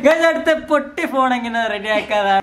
Guys, അടുത്ത പൊട്ടി phone എങ്ങനെ റെഡി ആക്കാതെ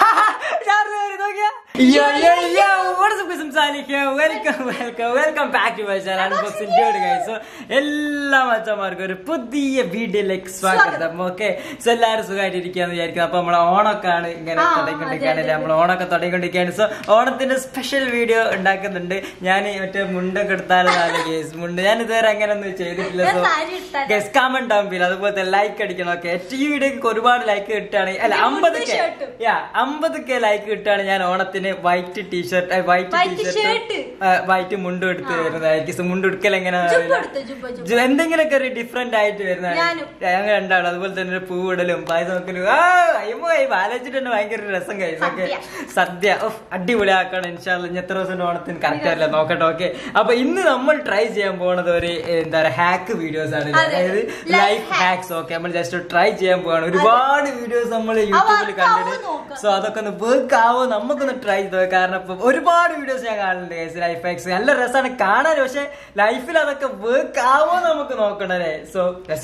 welcome welcome welcome back to my channel unboxing dude guys so എല്ലാ മച്ചന്മാർക്കും ഒരു പുതിയ വീഡിയോയിലേക്ക് സ്വാഗതം ഓക്കെ സോ എല്ലാവരും സുഖമായിട്ട് ഇരിക്കാന്ന് വിചാരിക്കുന്നു അപ്പൊ നമ്മളെ ഓണൊക്കെയാണ് ഇങ്ങനെ തുടങ്ങിക്കൊണ്ടിരിക്കുകയാണ് നമ്മൾ ഓണൊക്കെ തുടങ്ങിക്കൊണ്ടിരിക്കുകയാണ് സോ ഓണത്തിന്റെ സ്പെഷ്യൽ വീഡിയോ ഉണ്ടാക്കുന്നുണ്ട് ഞാൻ മറ്റേ മുണ്ടൊക്കെ എടുത്താലും കേസ് മുണ്ട് ഞാൻ ഇതുവരെ അങ്ങനെ ഒന്നും ചെയ്തിട്ടില്ല so guys comment down below അതുപോലത്തെ ലൈക്ക് അടിക്കണം ഓക്കെ ഈ വീഡിയോക്ക് ഒരുപാട് ലൈക്ക് കിട്ടുകയാണെങ്കിൽ അല്ല അമ്പത് കെ യാ അമ്പത് കെ ലൈക്ക് കിട്ടുകയാണ് ഞാൻ ഓണത്തിന് white T-shirt white T-shirt white മുണ്ടും എടുത്ത് വരുന്നതായിരിക്കും So, മുണ്ട് എടുക്കൽ എങ്ങനെ എന്തെങ്കിലുമൊക്കെ ഒരു ഡിഫറെന്റ് ആയിട്ട് വരുന്നതാണ് ഞങ്ങൾ രണ്ടാളും അതുപോലെ തന്നെ ഒരു പൂവിടലും പായസം വെക്കലും ആ അയ്യോ ബാലോചിച്ചിട്ട് തന്നെ ഭയങ്കര രസം കഴിച്ചു ഓക്കെ സദ്യ ഉഫ്, അടിപൊളിയാക്കണം ഇൻഷാല്ല ഇനി എത്ര ദിവസം ഓണത്തിന് കറക്റ്റ് അല്ല നോക്കട്ടെ ഓക്കെ അപ്പൊ ഇന്ന് നമ്മൾ ട്രൈ ചെയ്യാൻ പോണത് ഒരു എന്താ പറയാ ഹാക്ക് വീഡിയോസ് ആണ് അതായത് ലൈഫ് ഹാക്സ് ഓക്കെ നമ്മൾ ജസ്റ്റ് ട്രൈ ചെയ്യാൻ പോവാണ് ഒരുപാട് വീഡിയോസ് നമ്മൾ യൂട്യൂബിൽ കണ്ടിട്ട് സോ അതൊക്കെ ഒന്ന് വർക്ക് ആവോ നമുക്കൊന്ന് ട്രൈ ചെയ്ത് നോക്കാം. കാരണം ഇപ്പൊ ഒരുപാട് വീഡിയോസ് ഞാൻ കാണുന്നുണ്ട് ലൈഫ് ഹാക്സ് നല്ല രസമാണ് കാണാൻ പക്ഷെ ലൈഫിൽ അതൊക്കെ വർക്ക് ആവോ നമുക്ക് നോക്കണേ സോ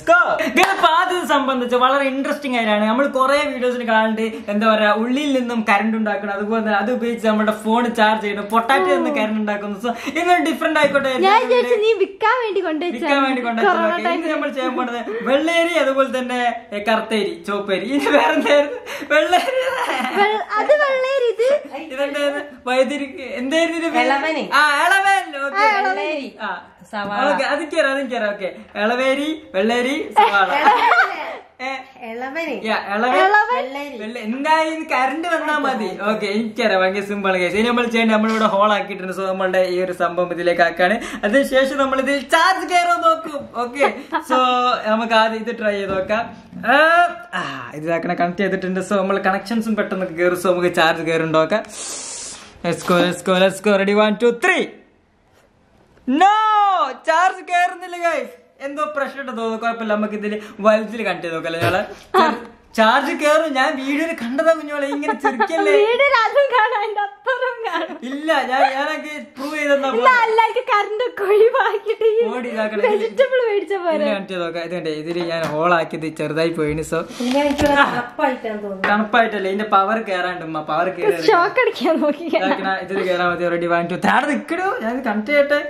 ആദ്യം സംബന്ധിച്ച് വളരെ ഇൻട്രസ്റ്റിംഗ് ആയിട്ടാണ് നമ്മൾ കുറെ വീഡിയോസിൽ കാണുന്നുണ്ട് എന്താ പറയാ ഉള്ളിൽ നിന്നും കറണ്ട് ഉണ്ടാക്കണം അതുപോലെ തന്നെ അത് ഉപയോഗിച്ച് നമ്മുടെ ഫോൺ ചാർജ് ചെയ്യണം പൊട്ടാറ്റോ നിന്ന് കറണ്ട് ഉണ്ടാക്കുന്നു സോ ഇങ്ങനെ ഡിഫറെന്റ് ആയിക്കോട്ടെ ഞാൻ വിചാരിച്ചു നീ വിൽക്കാൻ വേണ്ടി കൊണ്ടുവച്ചാ വിൽക്കാൻ വേണ്ടി കൊണ്ടുവച്ചത് ഇന്ന് നമ്മൾ ചെയ്യാൻ പോണത് വെള്ളേരി അതുപോലെ തന്നെ എ, കറുത്തേരി ചോപ്പേരി ഇത് വേറെ എന്തായിരുന്നു വെള്ളേരി അത് വെള്ളേരി ഇത് ഇതെന്തായിരുന്നു വൈദ്യുതി എന്തായിരുന്നു ഇത് പേര്? എളവന്. ആ എളവൻ ഓക്കെ വെള്ളേരി. ആ സവാള. ഓക്കെ അതിക്കറിയാം അതിക്കറിയാം ഓക്കെ എളവേരി വെള്ളേരി സവാള ഏ, ഇളവന് യാ, എളവൻ വെള്ളരി വെള്ള- എന്തായാലും കറണ്ട് വന്നാ മതി ഓക്കെ എനിക്കറിയാം ഭയങ്കര സിമ്പിൾ കേസ് ഇനി നമ്മൾ ചെയ്യേണ്ട നമ്മളിവിടെ ഹോൾ ആക്കിയിട്ടുണ്ട് സോ നമ്മളുടെ ഈ ഒരു സംഭവം ഇതിലേക്ക് ആക്കാണ് അതിനുശേഷം നമ്മൾ ഇതിൽ ചാർജ് കയറോ നോക്കും ഓക്കെ സോ നമുക്ക് ആദ്യം ഇത് ട്രൈ ചെയ്ത് നോക്കാം ആ, ആ, ഇതിലാക്കണ കണക്ട് ചെയ്തിട്ടുണ്ട് സോ നമ്മൾ കണക്ഷൻസും പെട്ടെന്ന് കയറും സോ നമുക്ക് ചാർജ് കയറുണ്ടോ നോക്കാം Let's go, let's go, let's go. Ready, one, two, three. No charge കയറുന്നില്ല ഗൈസ് എന്തോ പ്രശ്നം തോന്നുന്നു കുഴപ്പമില്ല നമുക്ക് ഇതിൽ വലുതിൽ കണ്ടു നോക്കല്ലേ ഞങ്ങള് ചാർജ് കയറും ഞാൻ വീഡിയോയിൽ കണ്ടതാ കുഞ്ഞോളെ ഇങ്ങനെ ചെറുക്കല്ലേ വീടിൽ അതും കാണാം എന്റെ അപ്പുറം കാണാം ഇല്ല ഞാൻ ഞാനൊക്കെ പ്രൂവ് ചെയ്തെന്നാ ഇന്ന് എല്ലാവർക്കും കറണ്ട് ഒക്കെ ഒഴിവാക്കിട്ട് ഓടി ഇതാക്കണം. ഇതില് വെജിറ്റബിൾ മേടിച്ച പോലെ കണക്ട് ചെയ്ത് നോക്കാം ഇത് കണ്ടേ ഇതില് ഞാൻ ഹോൾ ആക്കിയത് ചെറുതായി പോയിന് സോ പിന്നെ എനിക്ക് ഉറപ്പായിട്ടാണ് തോന്നുന്നു തണുപ്പായിട്ടല്ലേ ഇതിന്റെ പവർ കയറാണ്ട് പവർ കയറി ഷോക്ക് അടിക്കാൻ നോക്കി ഇതിൽ കയറാൻ മതി റെഡി വൺ ടു താഴെ നിക്കടോ ഞാൻ കണക്ട് ചെയ്യട്ടെ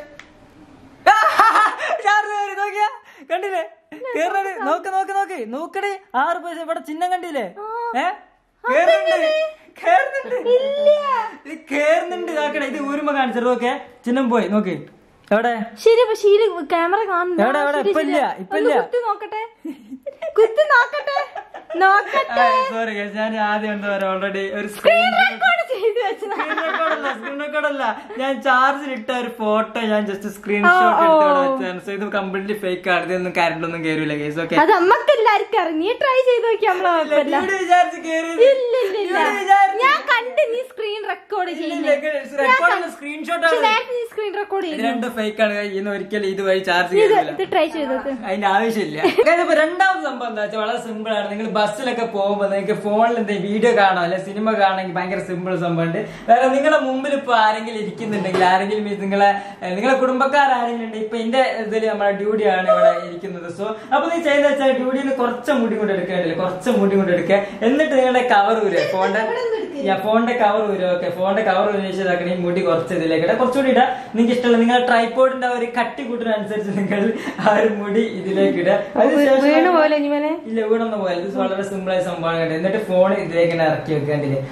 ചാർജ് കയറി നോക്കിയാ കണ്ടില്ലേ കേറണത് നോക്ക് നോക്ക് നോക്ക് നോക്കടേ ആറ് പൈസ ഇവിടെ ചിഹ്നം കണ്ടില്ലേ ഏ കേറുന്നുണ്ട് കേറുന്നുണ്ട് ഇത് കേറുന്നുണ്ട് നോക്കണേ ഇത് ഊരുമ്പോ കാണിച്ചത് നോക്കേ ചിഹ്നം പോയി നോക്ക് എവിടെ ശരി പക്ഷെ ഈ ക്യാമറ കാണുന്നു എവിടെ, എവിടെ? ഇപ്പൊ ഇല്ല, ഇപ്പൊ ഇല്ല. കുത്തി നോക്കട്ടെ കുത്തി നോക്കട്ടെ നോക്കട്ടെ സോറി ഞാൻ ആദ്യം എന്താ പറയാ ഓൾറെഡി ഒരു സ്ക്രീൻ റെക്കോർഡ് ചെയ്ത് വെച്ചതാ സ്ക്രീൻ റെക്കോർഡല്ല സ്ക്രീൻ റെക്കോർഡല്ല ഞാൻ ചാർജിൽ ഇട്ട ഒരു ഫോട്ടോ ഞാൻ ജസ്റ്റ് സ്ക്രീൻഷോട്ട് എടുത്ത് ഇവിടെ വെച്ചാണ് സോ ഇത് കംപ്ലീറ്റ്ലി ഫേക്ക് ആണ് ഇതൊന്നും കറണ്ട് ഒന്നും കയറില്ല കേസ് ഓക്കെ അത് നമ്മക്ക് എല്ലാവർക്കും അറിയാം നീ ട്രൈ ചെയ്ത് നോക്കി നമ്മളെ കുഴപ്പമില്ല വിചാരിച്ച് കയറി ഇല്ല ഇല്ല ഇല്ല ഞാൻ കണ്ട് നീ സ്ക്രീൻ റെക്കോർഡ് ചെയ്യുന്നത് സ്ക്രീൻഷോട്ട് പക്ഷെ ആണ് നേരത്തെ നീ സ്ക്രീൻ റെക്കോർഡ് ഇത് ചെയ്യുന്നു രണ്ടും ഫേക്ക് ആണ് ഇന്ന് ഒരിക്കലും ഇതുവഴി ചാർജ് ഇത് ചെയ്യില്ല ഇത് ട്രൈ ചെയ്ത് നോക്ക് അതിന്റെ ആവശ്യമില്ല അതായത് ഇപ്പൊ രണ്ടാമത് സംഭവം എന്താ വെച്ചാൽ വളരെ സിമ്പിൾ ആണ് നിങ്ങൾ ബസ്സിലൊക്കെ പോകുമ്പോൾ നിങ്ങൾക്ക് ഫോണിൽ എന്തെങ്കിലും വീഡിയോ കാണാം അല്ലെ സിനിമ കാണണമെങ്കിൽ ഭയങ്കര സിമ്പിൾ സംഭവമുണ്ട് വേറെ നിങ്ങളുടെ മുമ്പിൽ ഇപ്പൊ ആരെങ്കിലും ഇരിക്കുന്നുണ്ടെങ്കിൽ ആരെങ്കിലും ഈ നിങ്ങളെ ഏഹ് നിങ്ങളെ കുടുംബക്കാർ ആരെങ്കിലും ഉണ്ട് ഇപ്പൊ എന്റെ ഇതിൽ നമ്മുടെ ഡ്യൂട്ടിയാണ് ഇവിടെ ഇരിക്കുന്നത് സോ അപ്പൊ നീ ചെയ്യുന്ന വെച്ചാൽ ഡ്യൂട്ടിയിൽ നിന്ന് കുറച്ച് മുടി കൊണ്ട് എടുക്കേണ്ടില്ല കുറച്ച് മുടി കൊണ്ട് എടുക്കുക എന്നിട്ട് നിങ്ങളുടെ കവർ ഊരുക ഫോണിന്റെ ഞാൻ ഫോണിന്റെ കവർ ഊരുക ഓക്കെ ഫോണിന്റെ കവർ ഊരിച്ചതാക്കണേ ഈ മുടി കുറച്ച് ഇതിലേക്ക് ഇടാം കുറച്ചുകൂടി ഇടാം നിങ്ങൾക്ക് ഇഷ്ടമല്ല നിങ്ങളുടെ ട്രൈപ്പോഡിന്റെ ആ ഒരു കട്ടി കൂട്ടിനനുസരിച്ച് നിങ്ങൾ ആ ഒരു മുടി ഇതിലേക്ക് ഇടുക അതിനുശേഷം വീണ് പോലെ ഇനിമനെ ഇല്ല വീടൊന്നും പോലെ ഇത് വളരെ സിമ്പിൾ ആയ സംഭവമാണ് കണ്ടത് എന്നിട്ട് ഫോൺ ഇതിലേക്ക് തന്നെ ഇറക്കി വെക്കാണ്ടില്ലേ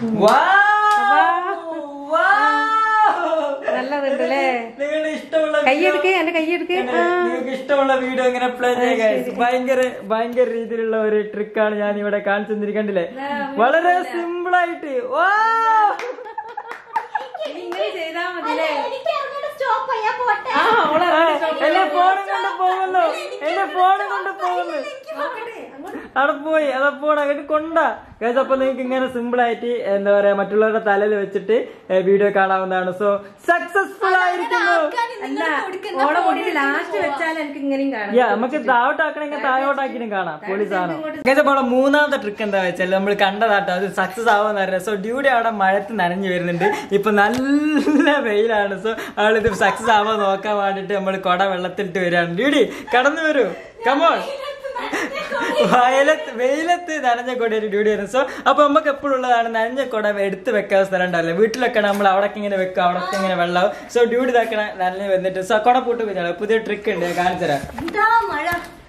നല്ലതുണ്ടല്ലേ നിങ്ങളുടെ ഇഷ്ടമുള്ള കൈയെടുക്ക് എന്റെ കൈയെടുക്ക് നിങ്ങൾക്ക് ഇഷ്ടമുള്ള വീഡിയോ ഇങ്ങനെ പ്ലേ ചെയ്യുക ഭയങ്കര ഭയങ്കര രീതിയിലുള്ള ഒരു ട്രിക്കാണ് ഞാൻ ഇവിടെ കാണിച്ചു തന്നിരിക്കണ്ടില്ലേ വളരെ സിമ്പിൾ ആയിട്ട് വാ ഇങ്ങനെ ചെയ്താ മതില്ലേ എനിക്ക് അങ്ങോട്ട് സ്റ്റോപ്പ് ചെയ്യാൻ പോട്ടെ ആ അവളെ എന്റെ ഫോണും കൊണ്ട് പോകുന്നു എന്റെ ഫോണും കൊണ്ട് പോകുന്നു അവിടെ പോയി അതാ പോണ അങ്ങോട്ട് കൊണ്ട ഗൈസ് അപ്പൊ നിങ്ങൾക്ക് ഇങ്ങനെ സിമ്പിൾ ആയിട്ട് എന്താ പറയാ മറ്റുള്ളവരുടെ തലയിൽ വെച്ചിട്ട് വീഡിയോ കാണാവുന്നതാണ് സോ സക്സസ്ഫുൾ ആയിരിക്കുന്നു അല്ല ഓളെ മുടിയിൽ ലാസ്റ്റ് വെച്ചാൽ എനിക്ക് ഇങ്ങനെയും കാണാം യാ നമുക്ക് താഴോട്ടാക്കണമെങ്കിൽ താഴോട്ടാക്കിനും കാണാം പൊളിസാണോ ഗൈസ് അപ്പോൾ മൂന്നാമത്തെ ട്രിക്ക് എന്താ വെച്ചാൽ നമ്മൾ കണ്ടതാട്ടോ അത് സക്സസ് ആവാന്ന് അറിയാം സോ ഡ്യൂഡി അവിടെ മഴത്ത് നനഞ്ഞു വരുന്നുണ്ട് ഇപ്പൊ നല്ല വെയിലാണ് സോ ആളിത് സക്സസ് ആവാൻ നോക്കാൻ വേണ്ടിട്ട് നമ്മൾ കൊട വെള്ളത്തിലിട്ട് വരികയാണ് ഡ്യൂഡി കടന്നു വരൂ കമോൺ വയലത്ത് വെയിലത്ത് നനഞ്ഞ കൊട ഒരു ഡ്യൂട്ടി ആയിരുന്നു സോ അപ്പൊ നമുക്ക് എപ്പോഴും ഉള്ളതാണ് നനഞ്ഞ കൊട എടുത്ത് വെക്കാൻ സ്ഥലം ഉണ്ടാവില്ല വീട്ടിലൊക്കെ നമ്മൾ അവിടെ ഇങ്ങനെ വെക്കുക അവിടെ ഇങ്ങനെ വെള്ളമാവും സോ ഡ്യൂട്ടി ഇതാക്കണ നനഞ്ഞ് വന്നിട്ട് സോ കൊട പൂട്ട് കുഞ്ഞാണ് പുതിയ ട്രിക്ക് ഉണ്ട് ഞാൻ കാണിച്ചു തരാം എന്താ മഴ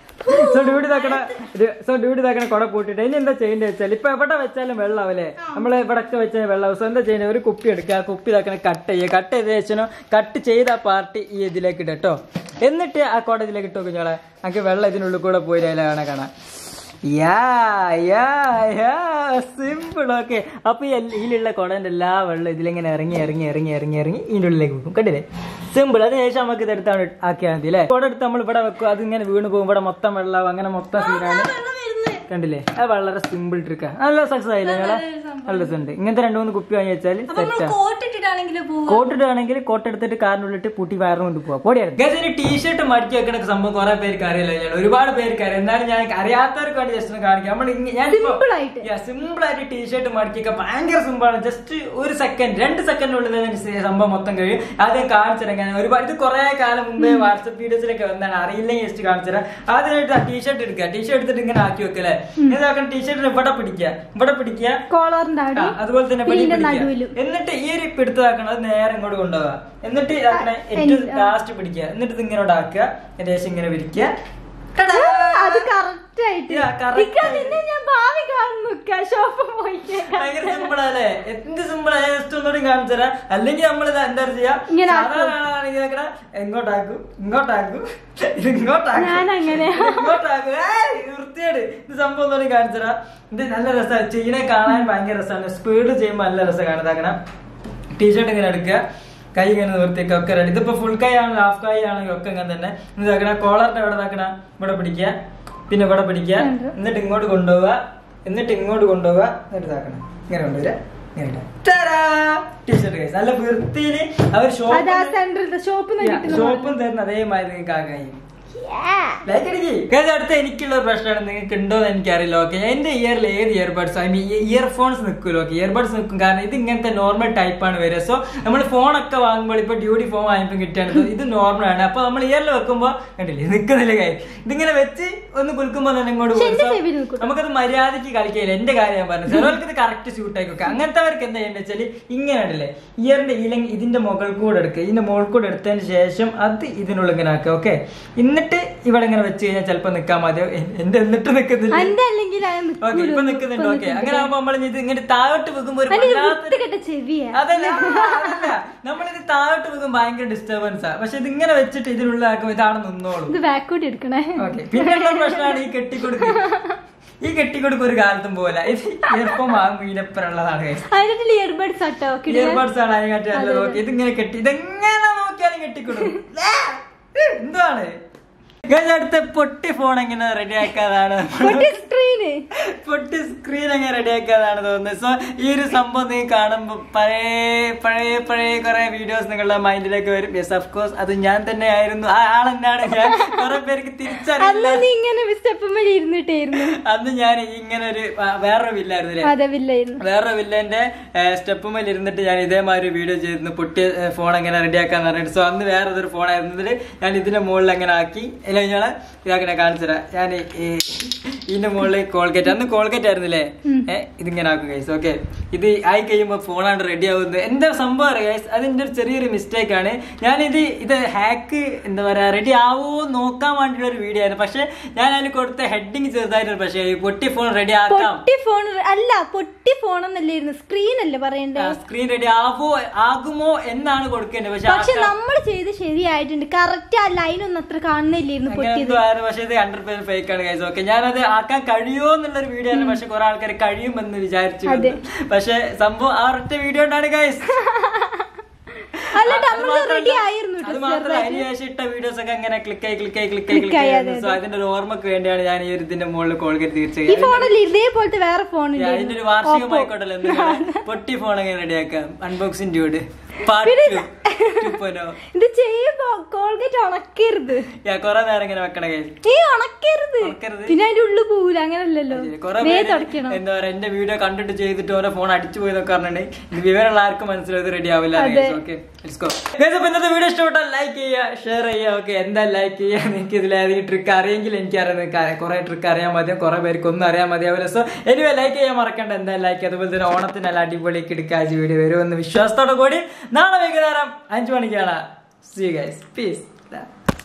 സോ ഡ്യൂട്ടി ഇതാക്കണ സോ ഡ്യൂട്ടി ഇതാക്കണ കൊട പൂട്ടിട്ട് ഇനി എന്താ ചെയ്യേണ്ടത് വെച്ചാൽ ഇപ്പൊ എവിടെ വെച്ചാലും വെള്ളാവല്ലേ നമ്മൾ ഇവിടെ ഒക്കെ വെച്ചാൽ വെള്ളാവും സോ എന്താ ചെയ്യുന്നത് ഒരു കുപ്പി എടുക്കുക ആ കുപ്പി ഇതാക്കണ കട്ട് ചെയ്യുക കട്ട് ചെയ്ത ശേഷം കട്ട് ചെയ്ത ആ പാർട്ടി ഈ ഇതിലേക്ക് ഇടും കേട്ടോ എന്നിട്ട് ആ കൊട ഇതിലേക്ക് ഇട്ടോ കുഞ്ഞോളെ നമുക്ക് വെള്ളം ഇതിനുള്ളിൽ കൂടെ പോയി അതിലെ കാണാൻ കാണാം യാ യാ യാ സിമ്പിൾ ഓക്കെ അപ്പൊ ഈ എല്ല- ഇതിലുള്ള കുടന്റെ എല്ലാ വെള്ളം ഇതിലിങ്ങനെ ഇറങ്ങി ഇറങ്ങി ഇറങ്ങി ഇറങ്ങി ഇറങ്ങി ഇതിന്റെ ഉള്ളിലേക്ക് വെക്കും കണ്ടില്ലേ സിമ്പിൾ അതിനുശേഷം നമുക്ക് ഇത് എടുത്താണ് ആക്കിയാൽ മതി അല്ലേ കുട എടുത്ത് നമ്മൾ ഇവിടെ വെക്കും അത് ഇങ്ങനെ വീണ് പോകും ഇവിടെ മൊത്തം വെള്ളം അങ്ങനെ മൊത്തം സീനാണ് കണ്ടില്ലേ അത് വളരെ സിമ്പിൾ ട്രിക്കാ നല്ല സക്സസ് ആയില്ലേ നിങ്ങളെ നല്ല രസമുണ്ട് ഇങ്ങനത്തെ രണ്ടു മൂന്ന് കുപ്പി വാങ്ങി വെച്ചാൽ സെറ്റാ കോട്ടിട്ടിട്ടാണെങ്കിലും പോവും കോട്ടിട്ടാണെങ്കിൽ കോട്ട് എടുത്തിട്ട് കാറിനുള്ളിട്ട് പൂട്ടി വയറും കൊണ്ട് പോവാ പോടിയായിരുന്നു ടീഷർട്ട് മടക്കി വെക്കണ സംഭവം കുറെ പേർക്ക് അറിയില്ല ഞാൻ ഒരുപാട് പേർക്ക് അറിയാം എന്നാലും ഞാൻ അറിയാത്തവർക്ക് വേണ്ടി ജസ്റ്റ് ഒന്ന് കാണിക്കാം നമ്മൾ ഇങ്ങ- ഞാൻ Simple ആയിട്ട്. സിമ്പിൾ ആയിട്ട് ടീഷർട്ട് മടക്കിയൊക്കെ ഭയങ്കര സിമ്പിൾ ആണ് ജസ്റ്റ് ഒരു സെക്കൻഡ് രണ്ട് സെക്കൻഡിനുള്ളിൽ തന്നെ ഈ സംഭവം മൊത്തം കഴിയും ആദ്യം കാണിച്ചിറങ്ങാൻ ഒരുപാട് ഇത് കുറെ കാലം മുമ്പേ വാട്സപ്പ് വീഡിയോസിലൊക്കെ വന്നാണ് അറിയില്ലെങ്കിൽ ജസ്റ്റ് കാണിച്ചുതരാം ആദ്യമായിട്ട് ആ ടീഷർട്ട് എടുക്കുക ടീഷർട്ട് എടുത്തിട്ട് ഇങ്ങനെ ആക്കി വെക്കല്ലേ ഇതാക്കണം ടീഷർട്ടിന് ഇവിടെ പിടിക്കുക ഇവിടെ പിടിക്കുക കോളറിന്റെ ആ, അവിടെ അതുപോലെ തന്നെ വെടി ഇതിന്റെ പിടിക്കുക. നടുവിലും. എന്നിട്ട് ഈ ഒരു പിടുത്തതാക്കണം അത് നേരെ ഇങ്ങോട്ട് കൊണ്ടുപോകുക എന്നിട്ട് ഇതാക്കണ ഏറ്റവും ലാസ്റ്റ് പിടിക്കുക എന്നിട്ട് ഇത് ഇങ്ങോട്ട് ആക്കുക ഏകദേശം ഇങ്ങനെ വിരിക്കുക ടടാ! അത് കറക്റ്റ് ആയിട്ട് Yeah, correct ഇക്ക, നിന്നെ ഞാൻ ഭാവി കാണുന്നു ഷോപ്പ് പോയി ഭയങ്കര സിമ്പിൾ അല്ലേ എന്ത് സിമ്പിൾ ആയ ജസ്റ്റ് ഒന്നുകൂടി കാണിച്ചു തരാം അല്ലെങ്കിൽ നമ്മൾ എന്താ ചെയ്യാ ഇങ്ങനെ ആക്കും. സാധാരണ ആളാണെങ്കിൽ ഇതാക്കണ എങ്ങോട്ടാക്കും ഇങ്ങോട്ടാക്കും ഇത് ഇങ്ങോട്ടാക്കും ഞാൻ അങ്ങനെ. ഇത് ഇങ്ങോട്ടാക്കും ഏയ്, വൃത്തിയേട് ഇത് സംഭവം ഒന്നുകൂടി കാണിച്ചു തരാം ഇത് നല്ല രസമാണ് ചെയ്യണേ കാണാൻ ഭയങ്കര രസമാണ് സ്പീഡ് ചെയ്യുമ്പോൾ നല്ല രസം കാണുന്നതാക്കണം ടീഷർട്ട് ഇങ്ങനെ എടുക്കുക കൈ ഇങ്ങനെ നിവർത്തിയൊക്കെ ഒക്കെ റെഡി ഇതിപ്പോ ഫുൾ കൈ ആണെങ്കിൽ ഹാഫ് കൈ ആണെങ്കിൽ ഒക്കെ ഇങ്ങനെ തന്നെ ഇതാക്കണ കോളറിന്റെ ഇവിടെ ഇതാക്കണ ഇവിടെ പിടിക്കുക പിന്നെ ഇവിടെ പിടിക്കുക എന്നിട്ട് ഇങ്ങോട്ട് കൊണ്ടുപോവുക എന്നിട്ട് ഇങ്ങോട്ട് കൊണ്ടുപോവുക എന്നിട്ട് ഇതാക്കണം ഇങ്ങനെ കൊണ്ടുവരിക ഇങ്ങനെ ഇടുക. ടാടാ! ടീഷർട്ട് കൈസ് നല്ല വൃത്തിയില് അവർ അതാ ഷോപ്പ് സെന്ററിൽ ഷോപ്പ് കിട്ടുന്ന ഷോപ്പും തരുന്ന അതേമാതിരി നിങ്ങൾക്ക് ആകായി ലൈക്ക് അടിക്ക് ഗൈസ്, അടുത്ത എനിക്കുള്ള ഒരു പ്രശ്നമാണ് നിങ്ങൾക്ക് ഉണ്ടോ എന്ന് എനിക്കറിയില്ല ഓക്കെ എന്റെ ഇയറിൽ ഏത് ഇയർബഡ്സ് ഐ മീൻ ഇയർഫോൺസ് നിൽക്കുമല്ലോ ഓക്കെ ഇയർബഡ്സ് നിൽക്കും കാരണം ഇത് ഇങ്ങനത്തെ നോർമൽ ടൈപ്പ് ആണ് വരിക സോ നമ്മൾ ഫോണൊക്കെ വാങ്ങുമ്പോൾ ഇപ്പൊ ഡ്യൂട്ടി ഫോൺ വാങ്ങിയപ്പോൾ കിട്ടുകയാണ് ഇത് നോർമൽ ആണ് അപ്പൊ നമ്മൾ ഇയറിൽ വെക്കുമ്പോൾ കണ്ടില്ലേ നിൽക്കുന്നില്ല കൈ ഇതിങ്ങനെ വെച്ച് ഒന്ന് കുലുക്കുമ്പോൾ തന്നെ ഇങ്ങോട്ട് പക്ഷെ പോകും. എന്റെ So, ചെവിയിൽ നിൽക്കും. നമുക്കത് മര്യാദക്ക് കളിക്കില്ല എന്റെ കാര്യം ഞാൻ പറഞ്ഞു ചിലവർക്ക് ഇത് കറക്റ്റ് സ്യൂട്ട് ആയിക്കോക്കെ അങ്ങനത്തെവർക്ക് എന്താ ചെയ്യേണ്ടത് വെച്ചാൽ ഇങ്ങനെ ഉണ്ടല്ലേ ഇയറിന്റെ ഇലങ് ഇതിന്റെ മുകൾ കൂടെ എടുക്കുക ഇതിന്റെ മുകൾ കൂടെ എടുത്തതിന് ശേഷം അത് ഇതിനുള്ളിൽ ഇങ്ങനെ ആക്കുക ഓക്കെ എന്നിട്ട് ഇവിടെ ഇങ്ങനെ വെച്ച് കഴിഞ്ഞാൽ ചിലപ്പോൾ നിൽക്കാൻ മതിയോ എ- എന്റെ എന്നിട്ട് നിൽക്കുന്നില്ല എന്റെ അല്ലെങ്കിൽ അത് ഓക്കെ നിൽക്കൂല. ഇപ്പൊ നിൽക്കുന്നുണ്ട് ഓക്കെ അങ്ങനെ ആകുമ്പോ നമ്മൾ ഇത് ഇങ്ങനെ താഴോട്ട് വെക്കുമ്പോ ഒരു അതിന് വല്ലാത്തൊരു വൃത്തികെട്ട ചെവിയാ അതല്ല അതല്ല നമ്മളിത് താഴോട്ട് വെക്കുമ്പോൾ ഭയങ്കര ഡിസ്റ്റർബൻസ് ആ പക്ഷെ ഇത് ഇങ്ങനെ വെച്ചിട്ട് ഇതിനുള്ളിലാക്കുമ്പോൾ ഇതാണ് നിന്നോളൂ ഇത് ബാക്കോട്ട് എടുക്കണേ ഓക്കെ പിന്നെയുള്ള പ്രശ്നമാണ് ഈ കെട്ടിക്കൊടുക്ക് ഈ കെട്ടിക്കൊടുക്ക് ഒരു കാലത്തും പോലെ ഇത് ഇയർഫോൺ വാങ്ങുമ്പോൾ ഇതിനപ്പുറമുള്ളതാണ് guys. അതിന്റെ ഇയർബഡ്സ് ആട്ടോ ഇയർബഡ്സ് ആണ് അതിനെക്കാട്ടി നല്ല നോക്കി ഇതിങ്ങനെ കെട്ടി ഇതെങ്ങനെ നോക്കിയാലും കെട്ടിക്കൊടുക്കും ഏ, എന്താണ് Guys, അടുത്ത പൊട്ടി ഫോൺ എങ്ങനെ റെഡി ആക്കാതാണ് സ്ക്രീന് പൊട്ടി സ്ക്രീൻ എങ്ങനെ റെഡി ആക്കാതാണ് തോന്നുന്നത് സോ ഈ ഒരു സംഭവം നിങ്ങൾ കാണുമ്പോൾ പഴയ പഴയ പഴയ കുറെ വീഡിയോസ് നിങ്ങളുടെ മൈൻഡിലേക്ക് വരും യെസ് ഓഫ് കോഴ്സ് അത് ഞാൻ തന്നെ ആയിരുന്നു ആ ആളെന്നാണ് ഞാൻ കുറെ പേർക്ക് തിരിച്ചറിയില്ല അന്ന് നീ ഇങ്ങനെ സ്റ്റെപ്പ് മേലെ ഇരുന്നിട്ടായിരുന്നു അന്ന് ഞാൻ ഇങ്ങനെ ഒരു വേറൊരു വില്ലായിരുന്നു അല്ലേ അതെ വില്ലായിരുന്നു വേറെ വില്ലന്റെ സ്റ്റെപ്പ് മേൽ ഇരുന്നിട്ട് ഞാൻ ഇതേമാതിരി വീഡിയോ ചെയ്തിരുന്നു പൊട്ടിയ ഫോൺ എങ്ങനെ റെഡിയാക്കാന്ന് പറഞ്ഞിട്ട് സോ അന്ന് വേറെ ഒരു ഫോൺ ആയിരുന്നതിൽ ഞാൻ ഇതിന്റെ മുകളിൽ അങ്ങനെ ആക്കി അല്ല ഞാൻ ഇതാക്കണേ കാണിച്ചു തരാം ഞാൻ ഈ ഇതിന്റെ മുകളിൽ കോൾഗേറ്റ് അന്ന് കോൾഗേറ്റ് ആയിരുന്നില്ലേ ഏഹ് ഇതിങ്ങനെ ആക്കും ഗൈസ് ഓക്കെ ഇത് ആയി കഴിയുമ്പോൾ ഫോണാണ് റെഡി ആവുന്നത് എന്താ സംഭവം അറിയാം ഗൈസ് അതിന്റെ ഒരു ചെറിയൊരു മിസ്റ്റേക്ക് ആണ് ഞാനിത് ഇത് ഹാക്ക് എന്താ പറയാ റെഡി ആവോ നോക്കാൻ വേണ്ടിയുള്ള ഒരു വീഡിയോ ആയിരുന്നു പക്ഷെ ഞാൻ അതിൽ കൊടുത്ത ഹെഡിങ് ചെറുതായിട്ട് പക്ഷേ ഈ പൊട്ടി ഫോൺ റെഡി ആക്കാം പൊട്ടി ഫോൺ അല്ല പൊട്ടി ഫോൺ എന്നല്ലായിരുന്നു സ്ക്രീൻ അല്ലേ പറയണ്ടേ സ്ക്രീൻ റെഡി ആവോ ആകുമോ എന്നാണ് കൊടുക്കേണ്ടത് പക്ഷെ പക്ഷെ നമ്മൾ ചെയ്ത് ശരിയായിട്ടുണ്ട് കറക്റ്റ് ആ ലൈൻ ഒന്നും അത്ര കാണുന്നില്ലായിരുന്നു അങ്ങനെ പൊട്ടിയത് എന്തോ ആയിരുന്നു പക്ഷെ ഇത് ഹൺഡ്രഡ് പെർസെന്റ് ഫേക്ക് ആണ് ഗൈസ് ഓക്കെ ഞാനത് ആക്കാൻ കഴിയുമോ എന്നുള്ളൊരു വീഡിയോ ആണ് പക്ഷെ കുറെ ആൾക്കാർ കഴിയുമെന്ന് വിചാരിച്ചു അതെ. പക്ഷെ സംഭവം ആ ഒറ്റ വീഡിയോ ഉണ്ടാണ് ഗൈസ് അല്ല നമ്മൾ റെഡി ആയിരുന്നു അത് ട്ടോ, മാത്രമല്ല ചെറുതായിട്ട്. അതിന് ശേഷം ഇട്ട വീഡിയോസ് ഒക്കെ അങ്ങനെ ക്ലിക്ക് ആയി ക്ലിക്ക് ആയി ക്ലിക്ക് ആയി Click ക്ലിക്ക് ആയി, ആയി അതെ, സോ അതിന്റെ ഒരു ഓർമ്മക്ക് വേണ്ടിയാണ് ഞാൻ ഈ ഒരു ഇതിന്റെ മുകളിൽ കോൾഗേറ്റ് ഈ തീർച്ചയായും ഫോണല്ലേ ഇതേപോലത്തെ വേറെ ഫോൺ അതിന്റെ ഒരു വാർഷികമായിക്കോട്ടല്ലോ എന്തെങ്കിലും പൊട്ടി ഫോൺ എങ്ങനെ റെഡിയാക്കാം അൺബോക്സിംഗ് ഡ്യൂഡ് പാട്ട് പിന്നെ ടു ഇത് ചെയ്യുമ്പോ കോൾഗേറ്റ് ഉണക്കരുത് ഞാൻ കൊറേ നേരം ഇങ്ങനെ വെക്കണ കേസ് നീ ഉണക്കരുത് ഉണക്കരുത്. പിന്നെ അതിന്റെ ഉള്ളിൽ പോകൂല അങ്ങനല്ലല്ലോ കൊറേ വേ പേര് തുടക്കണം എന്താ പറയാ എന്റെ വീഡിയോ കണ്ടിട്ട് ചെയ്തിട്ട് ഓരോ ഫോൺ അടിച്ചു പോയതൊക്കെ പറഞ്ഞിട്ടുണ്ടെങ്കിൽ ഇത് വിവരമുള്ള ആർക്കും മനസ്സിലായത് റെഡി ആവില്ല അതെ. ഓക്കെ അപ്പൊ ഇന്നത്തെ വീഡിയോ ഇഷ്ടപ്പെട്ടാൽ ലൈക്ക് ചെയ്യുക ഷെയർ ചെയ്യുക ഓക്കെ എന്താ ലൈക്ക് ചെയ്യുക നിങ്ങൾക്ക് ഇതിൽ ഏതെങ്കിലും ട്രിക്ക് അറിയെങ്കിൽ എനിക്ക് അറിയാം കുറെ ട്രിക്ക് അറിയാൻ മതിയോ കുറെ പേർക്ക് ഒന്നും അറിയാൻ മതിയാവില്ല സോ എനിവേ ലൈക്ക് ചെയ്യാൻ മറക്കണ്ട എന്താ ലൈക്ക് അതുപോലെ തന്നെ ഓണത്തിന് നല്ല അടിപൊളി കിടക്കാജ് വീഡിയോ വരുമെന്ന് വിശ്വാസത്തോടെ കൂടി നാളെ വൈകുന്നേരം അഞ്ചു മണിക്കാണ് സി ഗൈസ് പീസ്